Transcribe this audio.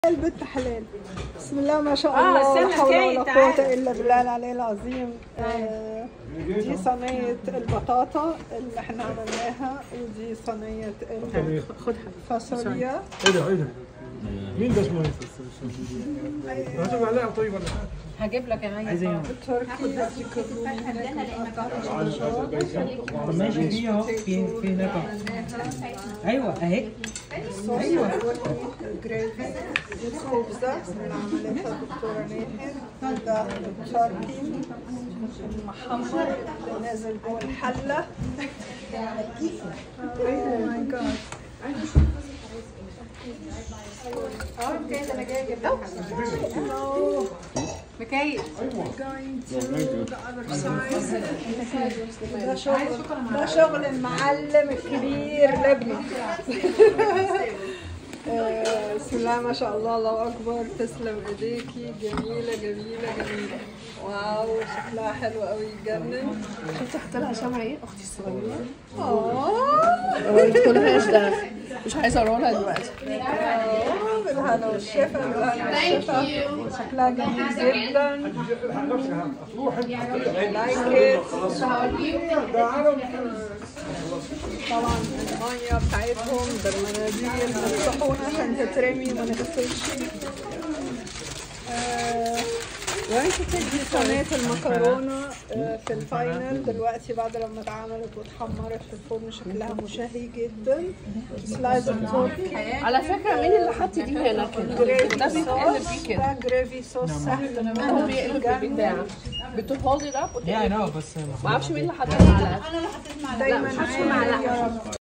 البنت حلال بسم الله ما شاء آه، الله لا استنى حول جاي، ولا تعال. قوة إلا بالله العلي العظيم آه، دي صينية البطاطا اللي احنا عملناها ودي صينية ال- خد الفاصوليا ايه ده ايه ده؟ مين ده اسمه ايه؟ هتبقى عليها طيب ولا حاجه؟ هجيب لك يا مي التركي دي كرومي هناك طب ماشي في اهو في في هناك أهو. ايوه اهي ايوه جريفي الخبزة اللي عملتها الدكتورة ناهر ده التركي المحمر اللي نازل جوه الحلة اوه ماي جاد مكيف going to the other side. ده شغل ده شغل المعلم الكبير لابني آه، بسم الله ما شاء الله الله اكبر تسلم ايديكي جميله جميله جميله واو شكلها حلو قوي يجنن شفت حط لها شمع ايه اختي الصغيره اه ما قلتلهاش ده مش عايزه اقولها دلوقتي آه، بالهنا والشفا بالهنا والشفا شكلها جميل جدا لايك طبعا المية بتاعتهم بالمناديل بالصحون عشان تترمي وما نغسلش آه، دي صينية المكرونة آه، في الفاينل دلوقتي بعد لما اتعملت واتحمرت في الفرن شكلها مشهي جدا سلايز تركي على فكره مين اللي حط دي هنا كده ده بيتقلب بيه كده ده جريفي صوص سهل هو بيقلب بالبتاع بتهولد اب يعني اه بس ما اعرفش مين اللي حطها على دايما عالي يا رب